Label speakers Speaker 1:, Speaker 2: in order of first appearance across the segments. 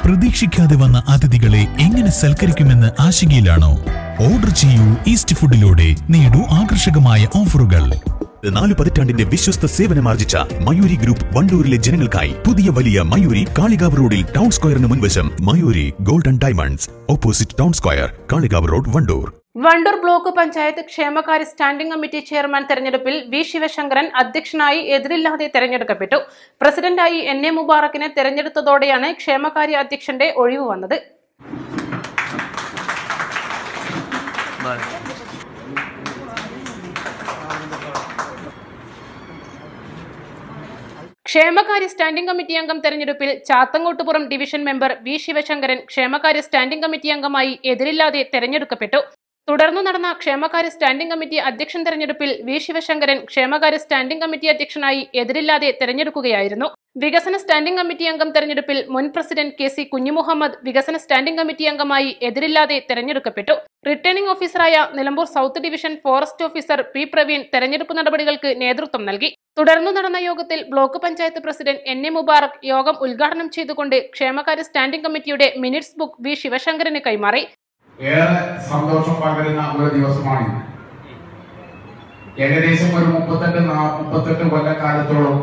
Speaker 1: പ്രതീക്ഷിക്കാതെ വന്ന അതിഥികളെ എങ്ങനെ സൽക്കരിക്കുമെന്ന് ആശങ്കയിലാണോ ഓർഡർ ചെയ്യൂ ഈസ്റ്റ് ഫുഡിലൂടെ നേടൂ ആകർഷകമായ ഓഫറുകൾ നാല് പതിറ്റാണ്ടിന്റെ വിശ്വസ്ത സേവനമാർജിച്ച മയൂരി ഗ്രൂപ്പ് വണ്ടൂരിലെ ജനങ്ങൾക്കായി പുതിയ വലിയ മയൂരി കാളികാവ് റോഡിൽ ടൗൺ സ്ക്വയറിന് മുൻവശം Mayuri golden diamonds opposite town square Kalikavu road Wandoor
Speaker 2: Wandoor block panchayat ക്ഷേമകാര്യ സ്റ്റാൻഡിംഗ് കമ്മിറ്റി ചെയർമാൻ തെരഞ്ഞെടുപ്പിൽ വി ശിവശങ്കരൻ അധ്യക്ഷനായി എതിരില്ലാതെ തെരഞ്ഞെടുക്കപ്പെട്ടു പ്രസിഡന്റായി എൻ എ മുബാറക്കിനെ തെരഞ്ഞെടുത്തതോടെയാണ് ക്ഷേമകാര്യ അധ്യക്ഷന്റെ ഒഴിവ് വന്നത് ക്ഷേമകാര്യ സ്റ്റാൻഡിംഗ് കമ്മിറ്റി അംഗം തെരഞ്ഞെടുപ്പിൽ Chathangottupuram division member V Sivasankaran ക്ഷേമകാര്യ സ്റ്റാൻഡിംഗ് കമ്മിറ്റി അംഗമായി എതിരില്ലാതെ തെരഞ്ഞെടുക്കപ്പെട്ടു തുടർന്ന് നടന്ന ക്ഷേമകാര്യ സ്റ്റാൻഡിംഗ് കമ്മിറ്റി അധ്യക്ഷൻ തെരഞ്ഞെടുപ്പിൽ വി ശിവശങ്കരൻ ക്ഷേമകാര്യ സ്റ്റാൻഡിംഗ് കമ്മിറ്റി അധ്യക്ഷനായി എതിരില്ലാതെ തെരഞ്ഞെടുക്കുകയായിരുന്നു വികസന സ്റ്റാൻഡിംഗ് കമ്മിറ്റി അംഗം തെരഞ്ഞെടുപ്പിൽ മുൻ പ്രസിഡന്റ് കെ സി കുഞ്ഞുമുഹമ്മദ് വികസന സ്റ്റാൻഡിംഗ് കമ്മിറ്റി അംഗമായി എതിരില്ലാതെ തെരഞ്ഞെടുക്കപ്പെട്ടു റിട്ടേണിംഗ് ഓഫീസറായ Nilambur south division forest officer P Praveen തെരഞ്ഞെടുപ്പ് നടപടികൾക്ക് നേതൃത്വം നൽകി തുടർന്ന് നടന്ന യോഗത്തിൽ block panchayat president N A Mubarak യോഗം ഉദ്ഘാടനം ചെയ്തുകൊണ്ട് ക്ഷേമകാര്യ സ്റ്റാൻഡിംഗ് കമ്മിറ്റിയുടെ മിനിറ്റ്സ് ബുക്ക് വി ശിവശങ്കരന് കൈമാറി
Speaker 3: ഏറെ സന്തോഷം പകരുന്ന ഒരു ദിവസമാണിത് ഏകദേശം ഒരു മുപ്പത്തെട്ട് നാ- മുപ്പത്തെട്ട് കൊല്ലക്കാലത്തോളം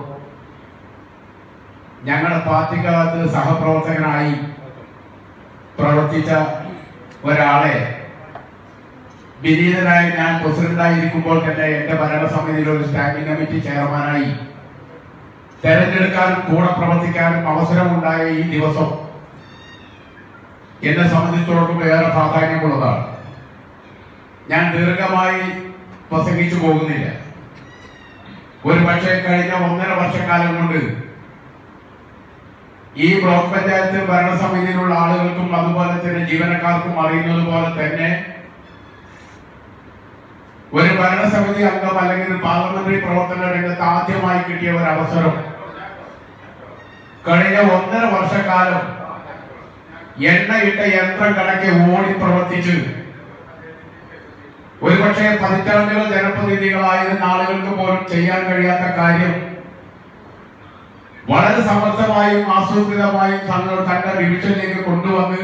Speaker 3: ഞങ്ങളുടെ പാർട്ടിക്കകത്ത് സഹപ്രവർത്തകനായി പ്രവർത്തിച്ച ഒരാളെ വിനീതനായി ഞാൻ പ്രസിഡന്റായിരിക്കുമ്പോൾ തന്നെ എന്റെ ഭരണസമിതിയിലെ ഒരു സ്റ്റാൻഡിംഗ് കമ്മിറ്റി ചെയർമാനായി തെരഞ്ഞെടുക്കാനും കൂടെ പ്രവർത്തിക്കാനും അവസരമുണ്ടായ ഈ ദിവസം എന്നെ സംബന്ധിച്ചിടത്തോളം ഏറെ പ്രാധാന്യമുള്ളതാണ് ഞാൻ ദീർഘമായി പ്രസംഗിച്ചു പോകുന്നില്ല ഒരു പക്ഷേ കഴിഞ്ഞ ഒന്നര വർഷക്കാലം കൊണ്ട് ഈ ബ്ലോക്ക് പഞ്ചായത്ത് ഭരണസമിതിയിലുള്ള ആളുകൾക്കും അതുപോലെ തന്നെ ജീവനക്കാർക്കും അറിയുന്നത് പോലെ തന്നെ ഒരു ഭരണസമിതി അംഗം അല്ലെങ്കിൽ ഒരു പാർലമെന്ററി പ്രവർത്തന രംഗത്ത് ആദ്യമായി കിട്ടിയ ഒരു അവസരം കഴിഞ്ഞ ഒന്നര വർഷക്കാലം എണ്ണയിട്ട യന്ത്രം കണക്കെ ഓടി പ്രവർത്തിച്ച് ഒരുപക്ഷെ പതിറ്റാണ്ടുകൾ ജനപ്രതിനിധികളായിരുന്ന ആളുകൾക്ക് പോലും ചെയ്യാൻ കഴിയാത്ത കാര്യം വളരെ സമർത്ഥമായും ആസൂത്രിതമായും തങ്ങൾ തന്റെ ഡിവിഷനിലേക്ക് കൊണ്ടുവന്ന്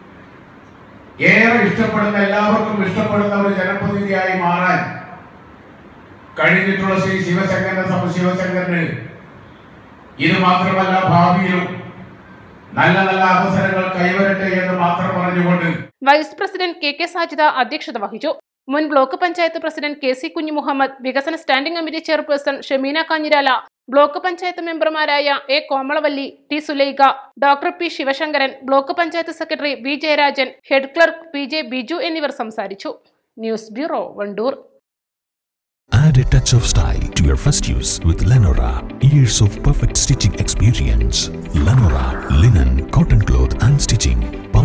Speaker 3: ഏറെ ഇഷ്ടപ്പെടുന്ന എല്ലാവർക്കും ഇഷ്ടപ്പെടുന്ന ഒരു ജനപ്രതിനിധിയായി മാറാൻ കഴിഞ്ഞിട്ടുള്ള ശ്രീ ശിവശങ്കരനെ സംബ- ശിവശങ്കരന് ഇത് മാത്രമല്ല ഭാവിയിലും നല്ല നല്ല അവസരങ്ങൾ കൈവരട്ടെ എന്ന് മാത്രം പറഞ്ഞുകൊണ്ട്
Speaker 2: vice president K K Sajida അധ്യക്ഷത വഹിച്ചു മുൻ block panchayat president K C Kunhu Muhammad വികസന standing committee chairperson Shameena Kanhirala block panchayat മെമ്പർമാരായ A Komalavalli T Sulaikha doctor P Sivasankaran block panchayat secretary V Jayarajan head clerk P J Biju എന്നിവർ സംസാരിച്ചു news bureau Wandoor
Speaker 1: Add a touch of style to your first use with Lenora. Years of perfect stitching experience. Lenora, linen, cotton cloth and stitching.